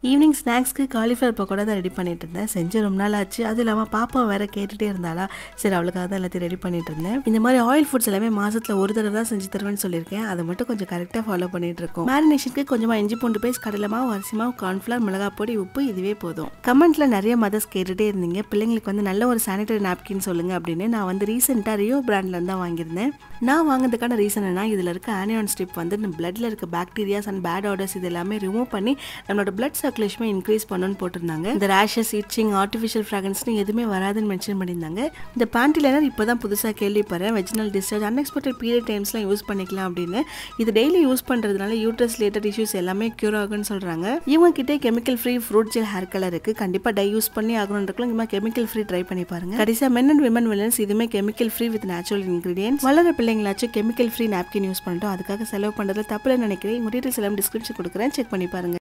evening ஸ்நாக்ஸ்க்கு cauliflower pakoda தான் ready பண்ணிட்டு இருந்தேன் செஞ்சு ரொம்ப நாள் ஆச்சு அது இல்லாமல் பாப்பா வேற கேட்டுட்டே இருந்தாளா சரி அவளுக்காக தான் எல்லாத்தையும் ரெடி பண்ணிட்டு இருந்தேன் இந்த மாதிரி ஆயில் ஃபுட்ஸ் எல்லாமே மாசத்துல ஒரு தடவை தான் செஞ்சு தருவேன்னு சொல்லியிருக்கேன் அதை மட்டும் கொஞ்சம் கரெக்டாக ஃபாலோ பண்ணிட்டு இருக்கோம் மேரினேஷனுக்கு கொஞ்சமா இஞ்சி பூண்டு பேஸ்ட் கடலை மாவு அரிசி மாவு கார்ன்ஃபிளவர் மிளகாய் பொடி உப்பு இதுவே போதும் கமெண்ட்ல நிறைய மதர்ஸ் கேட்டுட்டே இருந்தீங்க பிள்ளைங்களுக்கு வந்து நல்ல ஒரு சானிடரி நாப்கின் சொல்லுங்க அப்படின்னு நான் வந்து ரீசெண்டாக ரியோ பிராண்ட்ல இருந்து தான் வாங்கியிருந்தேன் நான் வாங்கினதுக்கான ரீசன் என்ன இதுல இருக்க ஆனியான் ஸ்ட்ரிப் வந்து நம்ம பிளட்ல இருக்க பாக்டீரியாஸ் அண்ட் பேட் ஆர்டர்ஸ் இது எல்லாமே ரிமூவ் பண்ணி நம்மளோட பிளட் சர்க்குலேஷனை இன்க்ரீஸ் பண்ணணும்னு போட்டிருந்தாங்க இந்த ரேஷஸ் இச்சிங் ஆர்டிஃபிஷியல் ஃப்ராகன்ஸ்னு எதுவுமே வராதுன்னு மென்ஷன் பண்ணியிருந்தாங்க இந்த பேண்டி லைனர் இப்போ தான் புதுசாக கேள்விப்படுறேன் வெஜினல் டிஸ்சார்ஜ் அன்எக்ஸ்பெக்டட் பீரியட் டைம்ஸ்லாம் யூஸ் பண்ணிக்கலாம் அப்படின்னு இது டெய்லி யூஸ் பண்ணுறதுனால யூட்ரஸ் ரிலேட்டட் இஷ்யூஸ் எல்லாமே க்யூர் ஆகும்னு சொல்கிறாங்க இவங்க கிட்டே chemical free fruit gel hair colour இருக்குது கண்டிப்பாக டை யூஸ் பண்ணி ஆகணுன்றக்கலாம் இங்கே கெமிக்கல் ஃப்ரீ ட்ரை பண்ணி பாருங்க கடைசியாக மென் அண்ட் விமன் வில்லன்ஸ் இதுவுமே chemical free with natural ingredients வளர பிள்ளைங்களாச்சும் கெமிக்கல் ஃப்ரீ நாப்கின் யூஸ் பண்ணிட்டோம் அதுக்காக செலவு பண்ணுறதுல தப்புல நினைக்கிறேன் உங்கள் டீட்டெயில்ஸ் எல்லாம் டிஸ்கிரிப்ஷன் கொடுக்குறேன் செக் பண்ணி பாருங்க